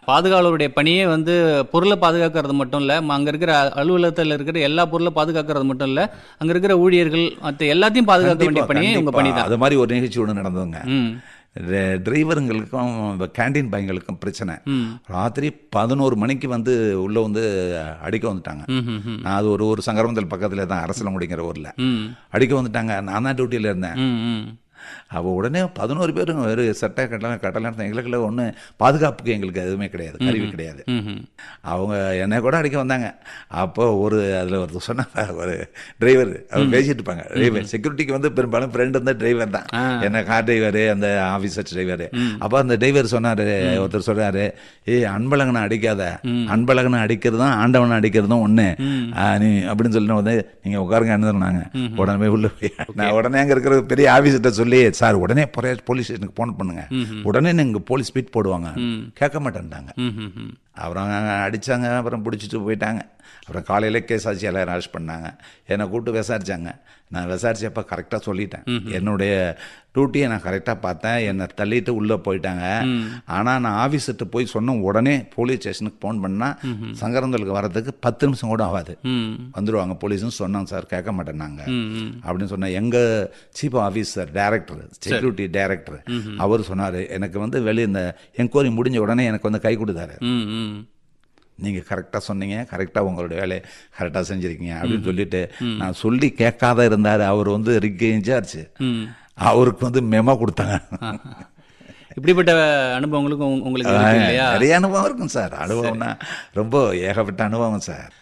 பாதுகாவலருடைய பணியே வந்து பொருளை பாதுகாக்கிறது மட்டும் இல்லை அங்கே இருக்கிற அலுவலகத்தில் இருக்கிற எல்லா பொருளை பாதுகாக்கிறது மட்டும் இல்லை அங்கே இருக்கிற ஊழியர்கள் மற்ற எல்லாத்தையும் பாதுகாக்க வேண்டிய கண்டிப்பா, பணியே உங்கள் பணி கண்டிப்பா. தான் அது மாதிரி ஒரு நிகழ்ச்சி ஒன்று நடந்ததுங்க ம் டிரை- டிரைவருங்களுக்கும் இந்த கேண்டீன் பையங்களுக்கும் பிரச்சனை ம் ராத்திரி பதினோரு மணிக்கு வந்து உள்ளே வந்து அடிக்க வந்துட்டாங்க ம் ம் ம் நான் அது ஒரு ஒரு சங்கரமந்தல் பக்கத்தில் தான் அரசலங்குடிங்கிற ஊரில் ம் அடிக்க வந்துட்டாங்க நான் தான் டியூட்டியில் இருந்தேன் ம் ம் அவள் உடனே பதினோரு பேரும் ஒரு சட்டை கட்டலாம் கட்டலாம் எங்களுக்குள்ள ஒன்றும் பாதுகாப்புக்கு எங்களுக்கு எதுவுமே கிடையாது கருவி கிடையாது ம் ம் அவங்க என்னை கூட அடிக்க வந்தாங்க அப்போ ஒரு அதில் ஒரு சொன்ன ஒரு டிரைவர் அவர் பேசிட்டு இருப்பாங்க டிரைவர் செக்யூரிட்டிக்கு வந்து பெரும்பாலும் ஃப்ரெண்ட் வந்து டிரைவர் தான் ஆ. என்ன கார் டிரைவர் அந்த ஆஃபீஸர் டிரைவர் அப்போ அந்த டிரைவர் சொன்னார் ஒருத்தர் சொல்றாரு ஏய் அன்பழகனை அடிக்காத அன்பழகனை அடிக்கிறது தான் ஆண்டவனை அடிக்கிறதும் ஒன்று நீ அப்படின்னு சொல்லிட்டு வந்து நீங்கள் உட்காருங்க சொன்னாங்க உடனே உள்ள போய் நான் உடனே அங்கே இருக்கிற பெரிய ஆஃபீஸர்கிட்ட சொல்லி சார் உடனே போலீஸ் ஸ்டேஷனுக்கு ஃபோன் பண்ணுங்க உடனே நீங்கள் போலீஸ் ஸ்பீட் போடுவாங்க கேட்க மாட்டேன்ட்டாங்க ம் ம் ம் அப்புறம் அடித்தாங்க அப்புறம் பிடிச்சிட்டு போயிட்டாங்க அப்புறம் காலையில் கேஸ் ஆச்சு எல்லாரும் அரெஸ்ட் பண்ணாங்க என்னை கூப்பிட்டு விசாரிச்சாங்க நான் விசாரிச்சப்ப கரெக்டாக சொல்லிட்டேன் என்னுடைய டியூட்டியை நான் கரெக்டாக பார்த்தேன் என்னை தள்ளிட்டு உள்ளே போயிட்டாங்க ஆனால் நான் ஆஃபீஸர்கிட்ட போய் சொன்ன உடனே போலீஸ் ஸ்டேஷனுக்கு ஃபோன் பண்ணால் சங்கரந்தலுக்கு வரதுக்கு பத்து நிமிஷம் கூட ஆகாது ம் வந்துடுவாங்க போலீஸ்னு சொன்னாங்க சார் கேட்க மாட்டேன்னாங்க ம் ம் அப்படின்னு சொன்னேன் எங்கள் chief officer director security director அவர் சொன்னார் எனக்கு வந்து வெளியே இந்த என்கொயரி முடிஞ்ச உடனே எனக்கு வந்து கை கொடுத்தாரு ம் ம் நீங்கள் கரெக்டாக சொன்னீங்க கரெக்டாக உங்களோட வேலையை கரெக்டாக செஞ்சுருக்கீங்க அப்படின்னு சொல்லிட்டு நான் சொல்லி கேட்காத இருந்தார் அவர் வந்து ரிக் இன்சார்ஜ் ம் அவருக்கு வந்து மெமோ கொடுத்தாங்க இப்படிப்பட்ட அனுபவங்களுக்கும் உங்க- உங்களுக்கு இருக்கு இல்லையா நிறைய அனுபவம் இருக்கும் சார் அனுபவம்னா ரொம்ப ஏகப்பட்ட அனுபவம் சார்